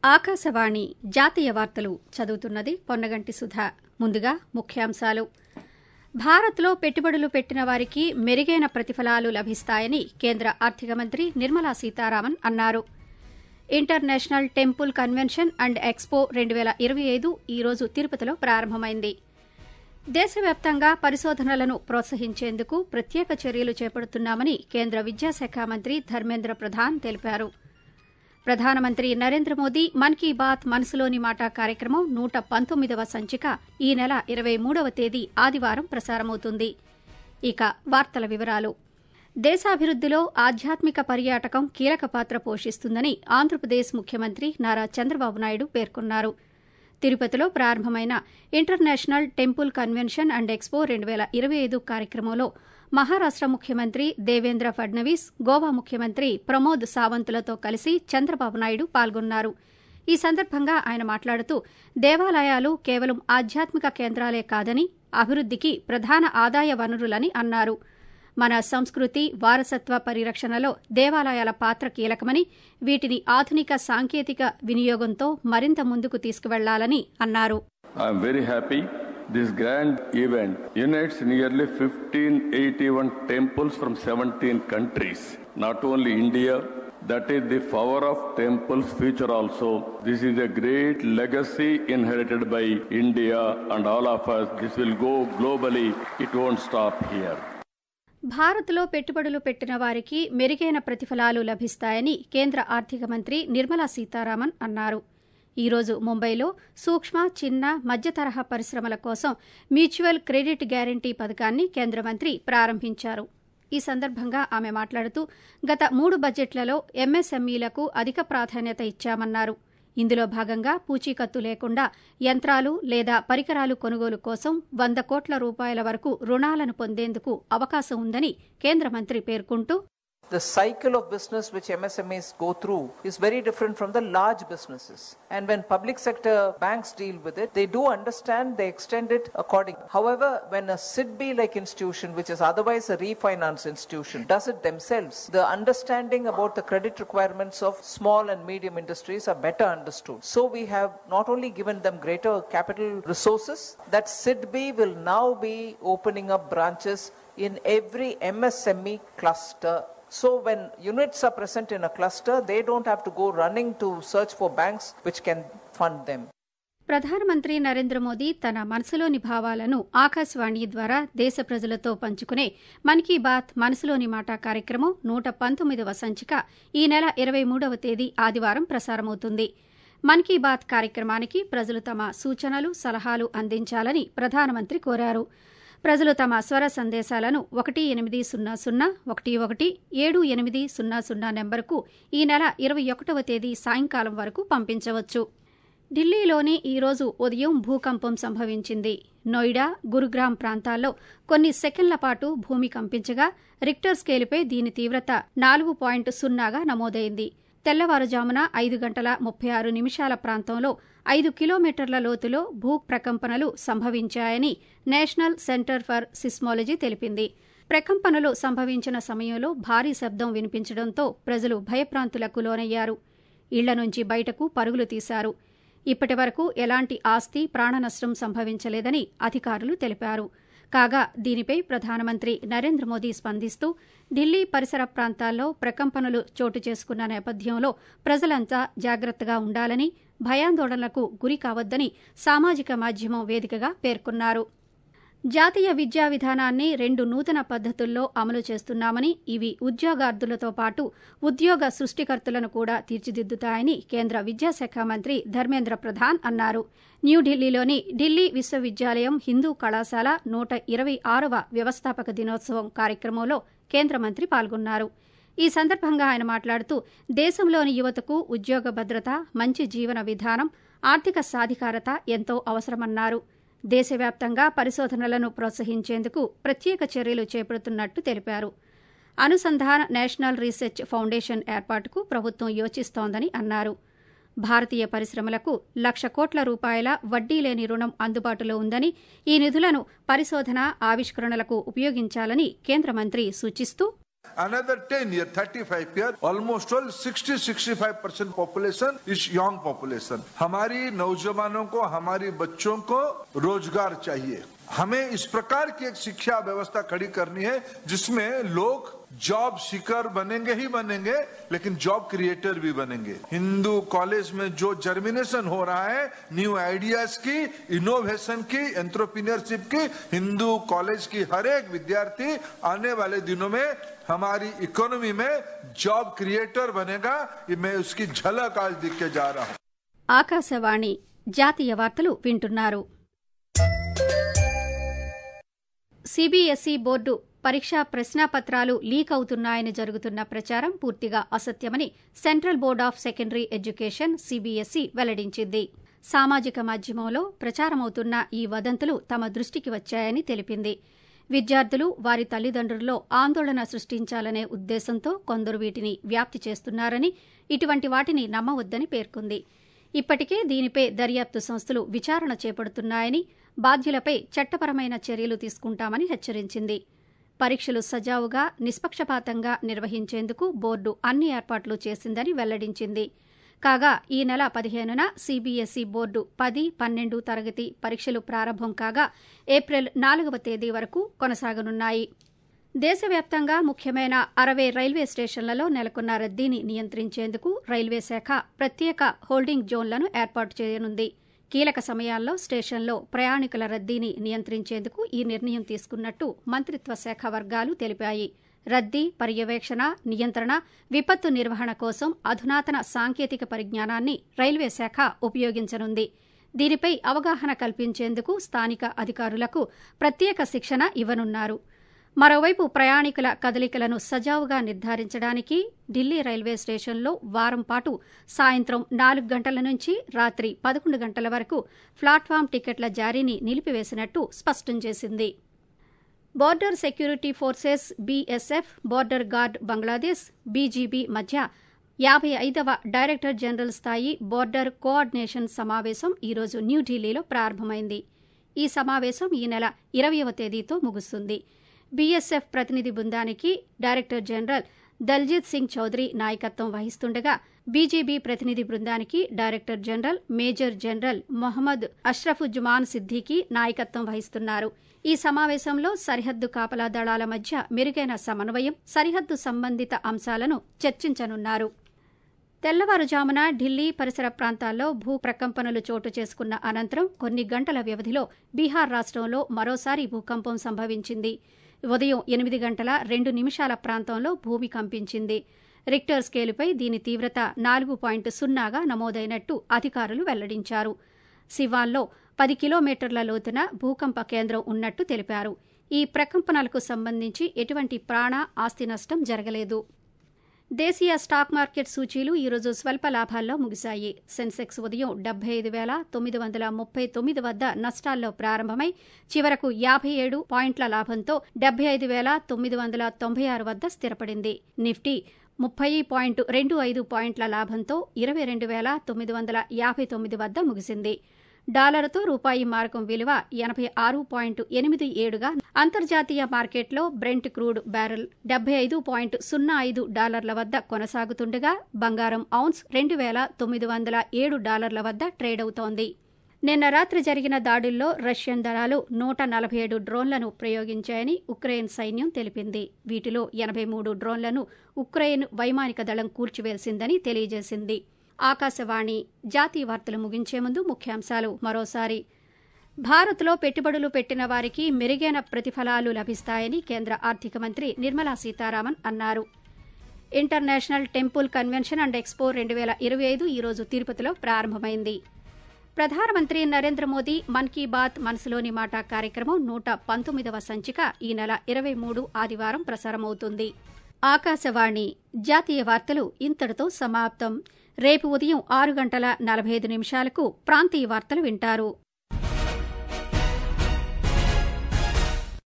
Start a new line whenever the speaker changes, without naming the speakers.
ఆకాశవాణి జాతీయ వార్తలు చదువుతున్నది పొన్నగంటి సుధ ముందుగా ముఖ్యాంశాలు భారత్లో పెట్టుబడులు పెట్టిన వారికి మెరుగైన ప్రతిఫలాలు లభిస్తాయని కేంద్ర ఆర్థిక మంత్రి నిర్మలా సీతారామన్ అన్నారు international temple convention and expo రెండు వేల ఇరవై ఐదు ఈరోజు తిరుపతిలో ప్రారంభమైంది దేశవ్యాప్తంగా పరిశోధనలను ప్రోత్సహించేందుకు ప్రత్యేక చర్యలు చేపడుతున్నామని కేంద్ర విద్యాశాఖ మంత్రి ధర్మేంద్ర ప్రధాన్ తెలిపారు ప్రధానమంత్రి నరేంద్ర మోదీ మన్ కీ బాత్ మనసులోని మాట కార్యక్రమం నూట పంతొమ్మిదవ సంచిక ఈ నెల ఇరవై మూడవ తేదీ ఆదివారం ప్రసారమవుతుంది ఇక వార్తల వివరాలు దేశాభివృద్దిలో ఆధ్యాత్మిక పర్యాటకం కీలక పాత్ర పోషిస్తుందని ఆంధ్రప్రదేశ్ ముఖ్యమంత్రి నారా చంద్రబాబు నాయుడు పేర్కొన్నారు తిరుపతిలో ప్రారంభమైన international temple convention and expo రెండు వేల ఇరవై ఐదు కార్యక్రమంలో మహారాష్ట ముఖ్యమంత్రి దేవేంద్ర ఫడ్నవీస్ గోవా ముఖ్యమంత్రి ప్రమోద్ సావంత్లతో కలిసి చంద్రబాబు నాయుడు పాల్గొన్నారు ఈ సందర్భంగా ఆయన మాట్లాడుతూ దేవాలయాలు కేవలం ఆధ్యాత్మిక కేంద్రాలే కాదని అభివృద్దికి ప్రధాన ఆదాయ వనరులని అన్నారు మన సంస్కృతి వారసత్వ పరిరక్షణలో దేవాలయాల పాత్ర కీలకమని వీటిని ఆధునిక సాంకేతిక వినియోగంతో మరింత ముందుకు తీసుకువెళ్లాలని అన్నారు
I am very happy. This grand event unites nearly 1581 temples from 17 countries. Not only India, that is the power of temples future also. This is a great legacy inherited by India and all of us. This will go globally. It won't stop here.
భారత్లో పెట్టుబడులు పెట్టిన వారికి మెరుగైన ప్రతిఫలాలు లభిస్తాయని కేంద్ర ఆర్థిక మంత్రి నిర్మలా సీతారామన్ అన్నారు ఈ రోజు ముంబైలో సూక్ష్మ చిన్న మధ్య తరహా పరిశ్రమల కోసం మ్యూచువల్ క్రెడిట్ గ్యారంటీ పథకాన్ని కేంద్ర మంత్రి ప్రారంభించారు ఈ సందర్భంగా ఆమె మాట్లాడుతూ గత మూడు బడ్జెట్లలో ఎంఎస్ఎంఈలకు అధిక ప్రాధాన్యత ఇచ్చామన్నారు ఇందులో భాగంగా పూచీకత్తు లేకుండా యంత్రాలు లేదా పరికరాలు కొనుగోలు కోసం వంద కోట్ల రూపాయల వరకు రుణాలను పొందేందుకు అవకాశం ఉందని కేంద్ర మంత్రి పేర్కొంటూ
The cycle of business which MSMEs go through is very different from the large businesses. And when public sector banks deal with it, they do understand, they extend it accordingly. However, when a SIDBI like institution, which is otherwise a refinance institution, does it themselves, the understanding about the credit requirements of small and medium industries are better understood. So we have not only given them greater capital resources, that SIDBI will now be opening up branches in every MSME cluster so when units are present in a cluster, they don't have to go running to search for banks which can fund them.
ప్రధానమంత్రి నరేంద్ర మోదీ తన మనసులోని భావాలను ఆకాశవాణి ద్వారా దేశ ప్రజలతో పంచుకునే మన్ key bath మనసులోని మాట కార్యక్రమం నూట పంతొమ్మిదవ సంచిక ఈ నెల ఇరవై మూడవ తేదీ ఆదివారం ప్రసారమవుతుంది మన్ కీ బాత్ కార్యక్రమానికి ప్రజలు తమ సూచనలు సలహాలు అందించాలని ప్రధానమంత్రి కోరారు ప్రజలు తమ స్వర సందేశాలను ఒకటి ఎనిమిది సున్నా సున్నా ఒకటి ఒకటి ఏడు ఎనిమిది సున్నా సున్నా నెంబర్కు ఈ నెల ఇరవై ఒకటవ తేదీ సాయంకాలం వరకు పంపించవచ్చు ఢిల్లీలోని ఈరోజు ఉదయం భూకంపం సంభవించింది నోయిడా గురుగ్రామ్ ప్రాంతాల్లో కొన్ని సెకండ్ల పాటు భూమి కంపించగా రిక్టర్ స్కేలుపై దీని తీవ్రత నాలుగు పాయింట్ సున్నాగా నమోదైంది తెల్లవారుజామున ఐదు గంటల ముప్పై ఆరు నిమిషాల ప్రాంతంలో ఐదు కిలోమీటర్ల లోతులో భూ ప్రకంపనలు సంభవించాయని నేషనల్ సెంటర్ ఫర్ సిస్మాలజీ తెలిపింది ప్రకంపనలు సంభవించిన సమయంలో భారీ శబ్దం వినిపించడంతో ప్రజలు భయప్రాంతులకు లోనయ్యారు ఇళ్ల నుంచి బయటకు పరుగులు తీశారు ఇప్పటి వరకు ఎలాంటి ఆస్తి ప్రాణనష్టం సంభవించలేదని అధికారులు తెలిపారు కాగా దీనిపై ప్రధానమంత్రి నరేంద్ర మోదీ స్పందిస్తూ ఢిల్లీ పరిసర ప్రాంతాల్లో ప్రకంపనలు చోటు చేసుకున్న నేపథ్యంలో ప్రజలంతా జాగ్రత్తగా ఉండాలని భయాందోళనలకు గురి కావద్దని సామాజిక మాధ్యమం వేదికగా పేర్కొన్నారు జాతీయ విద్యా విధానాన్ని రెండు నూతన పద్దతుల్లో అమలు చేస్తున్నామని ఇవి ఉద్యోగార్థులతో పాటు ఉద్యోగ సృష్టికర్తలను కూడా తీర్చిదిద్దుతాయని కేంద్ర విద్యాశాఖ మంత్రి ధర్మేంద్ర ప్రధాన్ అన్నారు న్యూఢిల్లీలోని ఢిల్లీ విశ్వవిద్యాలయం హిందూ కళాశాల నూట ఇరవై ఆరవ వ్యవస్థాపక దినోత్సవం కార్యక్రమంలో కేంద్ర మంత్రి పాల్గొన్నారు ఈ సందర్భంగా ఆయన మాట్లాడుతూ దేశంలోని యువతకు ఉద్యోగ భద్రత మంచి జీవన విధానం ఆర్థిక సాధికారత ఎంతో అవసరమన్నారు దేశవ్యాప్తంగా పరిశోధనలను ప్రోత్సహించేందుకు ప్రత్యేక చర్యలు చేపడుతున్నట్టు తెలిపారు అనుసంధాన్ నేషనల్ రీసెర్చ్ ఫౌండేషన్ ఏర్పాటుకు ప్రభుత్వం యోచిస్తోందని అన్నారు భారతీయ పరిశ్రమలకు లక్ష కోట్ల రూపాయల వడ్డీ లేని రుణం అందుబాటులో ఉందని ఈ నిధులను పరిశోధన ఆవిష్కరణలకు ఉపయోగించాలని కేంద్ర మంత్రి సూచిస్తూ
Another 10 year, 35 year, almost all 60-65% population is young population. हमारी नौजवानों को हमारी बच्चों को रोजगार चाहिए हमें इस प्रकार की एक शिक्षा व्यवस्था खड़ी करनी है जिसमें लोग जॉब सीकर बनेंगे ही बनेंगे लेकिन जॉब क्रिएटर भी बनेंगे हिंदू कॉलेज में जो जर्मिनेशन हो रहा है न्यू आइडियाज की इनोवेशन की एंट्रोप्रीनियरशिप की हिंदू कॉलेज की हर एक विद्यार्थी आने वाले दिनों में हमारी इकोनॉमी में जॉब क्रिएटर बनेगा ये मैं उसकी झलक आज दिख के जा रहा हूँ
ఆకాశవాణి జాతీయ వార్తలు వింటున్నారు సిబిఎస్ఈ బోర్డు పరీక్షా ప్రశ్నాపత్రాలు లీక్ అవుతున్నాయని జరుగుతున్న ప్రచారం పూర్తిగా అసత్యమని central board of secondary education CBSE వెల్లడించింది సామాజిక మాధ్యమంలో ప్రచారమవుతున్న ఈ వదంతులు తమ దృష్టికి వచ్చాయని తెలిపింది విద్యార్థులు వారి తల్లిదండ్రుల్లో ఆందోళన సృష్టించాలనే ఉద్దేశంతో కొందరు వీటిని వ్యాప్తి చేస్తున్నారని ఇటువంటి వాటిని నమ్మవద్దని పేర్కొంది ఇప్పటికే దీనిపై దర్యాప్తు సంస్థలు విచారణ చేపడుతున్నాయని బాధ్యులపై చట్టపరమైన చర్యలు తీసుకుంటామని హెచ్చరించింది పరీక్షలు సజావుగా నిష్పక్షపాతంగా నిర్వహించేందుకు బోర్డు అన్ని ఏర్పాట్లు చేసిందని వెల్లడించింది కాగా ఈ నెల పదిహేనున సీబీఎస్ఈ బోర్డు పది పన్నెండు తరగతి పరీక్షలు ప్రారంభం కాగా ఏప్రిల్ నాలుగవ తేదీ వరకు కొనసాగనున్నాయి దేశవ్యాప్తంగా ముఖ్యమైన అరవై రైల్వే స్టేషన్లలో నెలకొన్న రద్దీని నియంత్రించేందుకు రైల్వే శాఖ ప్రత్యేక హోల్డింగ్ జోన్లను ఏర్పాటు చేయనుంది కీలక సమయాల్లో స్టేషన్లో ప్రయాణికుల రద్దీని నియంత్రించేందుకు ఈ నిర్ణయం తీసుకున్నట్టు మంత్రిత్వ శాఖ వర్గాలు తెలిపాయి రద్దీ పర్యవేక్షణ నియంత్రణ విపత్తు నిర్వహణ కోసం అధునాతన సాంకేతిక పరిజ్ఞానాన్ని రైల్వే శాఖ ఉపయోగించనుంది దీనిపై అవగాహన కల్పించేందుకు స్థానిక అధికారులకు ప్రత్యేక శిక్షణ ఇవ్వనున్నారు మరోవైపు ప్రయాణికుల కదలికలను సజావుగా నిర్ధారించడానికి ఢిల్లీ రైల్వే స్టేషన్లో వారం పాటు సాయంత్రం నాలుగు గంటల నుంచి రాత్రి పదకొండు గంటల వరకు ప్లాట్ఫామ్ టికెట్ల జారీని నిలిపివేసినట్టు స్పష్టం చేసింది border security forces BSF border guard Bangladesh BGB మధ్య యాభై ఐదవ డైరెక్టర్ జనరల్ స్థాయి బోర్డర్ కోఆర్డినేషన్ సమావేశం ఈరోజు న్యూఢిల్లీలో ప్రారంభమైంది ఈ సమావేశం ఈ నెల ఇరవయవ తేదీతో ముగుస్తుంది బీఎస్ఎఫ్ ప్రతినిధి బృందానికి డైరెక్టర్ జనరల్ దల్జిత్ సింగ్ చౌదరి నాయకత్వం వహిస్తుండగా బీజేబీ ప్రతినిధి బృందానికి director general major general Mohammad Ashrafuzzaman Siddiqui నాయకత్వం వహిస్తున్నారు ఈ సమావేశంలో సరిహద్దు కాపలా దళాల మధ్య మెరుగైన సమన్వయం సరిహద్దు సంబంధిత అంశాలను చర్చించనున్నారు తెల్లవారుజామున ఢిల్లీ పరిసర ప్రాంతాల్లో భూ ప్రకంపనలు చోటు చేసుకున్న అనంతరం కొన్ని గంటల వ్యవధిలో బీహార్ రాష్ట్రంలో మరోసారి భూకంపం సంభవించింది ఉదయం ఎనిమిది గంటల రెండు నిమిషాల ప్రాంతంలో భూమి కంపించింది రిక్టర్ స్కేలుపై దీని తీవ్రత నాలుగు పాయింట్ సున్నాగా నమోదైనట్టు అధికారులు వెల్లడించారు సివాల్లో పది కిలోమీటర్ల లోతున భూకంప కేంద్రం ఉన్నట్టు తెలిపారు ఈ ప్రకంపనలకు సంబంధించి ఎటువంటి ప్రాణ ఆస్తి నష్టం జరగలేదు దేశీయ స్టాక్ మార్కెట్ సూచీలు ఈరోజు స్వల్ప లాభాల్లో ముగిశాయి సెన్సెక్స్ ఉదయం డెబ్బై ఐదు వేల తొమ్మిది వందల ముప్పై తొమ్మిది వద్ద నష్టాల్లో ప్రారంభమై చివరకు యాభై ఏడు పాయింట్ల లాభంతో డెబ్బై ఐదు వేల తొమ్మిది వందల తొంభై ఆరు వద్ద స్థిరపడింది నిఫ్టీ ముప్పై పాయింట్ రెండు ఐదు పాయింట్ల లాభంతో ఇరవై రెండు వేల తొమ్మిది వందల యాభై తొమ్మిది వద్ద ముగిసింది డాలర్తో రూపాయి మారకం విలువ ఎనభై ఆరు పాయింట్ ఎనిమిది ఏడుగా అంతర్జాతీయ మార్కెట్లో బ్రెంట్ క్రూడ్ బ్యారెల్ డెబ్బై ఐదు పాయింట్ సున్నా ఐదు డాలర్ల వద్ద కొనసాగుతుండగా బంగారం ఔన్స్ రెండు వేల తొమ్మిది వందల ఏడు డాలర్ల వద్ద ట్రేడ్ అవుతోంది నిన్న రాత్రి జరిగిన దాడుల్లో రష్యన్ దళాలు నూట నలభై ఏడు డ్రోన్లను ప్రయోగించాయని ఉక్రెయిన్ సైన్యం తెలిపింది వీటిలో ఎనభై మూడు డ్రోన్లను ఉక్రెయిన్ వైమానిక దళం కూల్చివేసిందని తెలియజేసింది ఆకాశవాణి జాతీయ వార్తలు ముగించే ముందు ముఖ్యాంశాలు మరోసారి భారత్లో పెట్టుబడులు పెట్టిన వారికి మెరుగైన ప్రతిఫలాలు లభిస్తాయని కేంద్ర ఆర్థిక మంత్రి నిర్మలా సీతారామన్ అన్నారు international temple convention and expo రెండు వేల ఇరవై ఐదు ఈరోజు తిరుపతిలో ప్రారంభమైంది ప్రధానమంత్రి నరేంద్ర మోదీ మన్ కీ బాత్ మనసులోని మాట కార్యక్రమం నూట పంతొమ్మిదవ సంచిక ఈ నెల ఇరవై మూడు ఆదివారం ప్రసారమవుతుంది ఆకాశవాణి జాతీయ వార్తలు ఇంతటితో సమాప్తం రేపు ఉదయం ఆరు గంటల నలభై ఐదు నిమిషాలకు ప్రాంతీయ వార్తలు వింటారు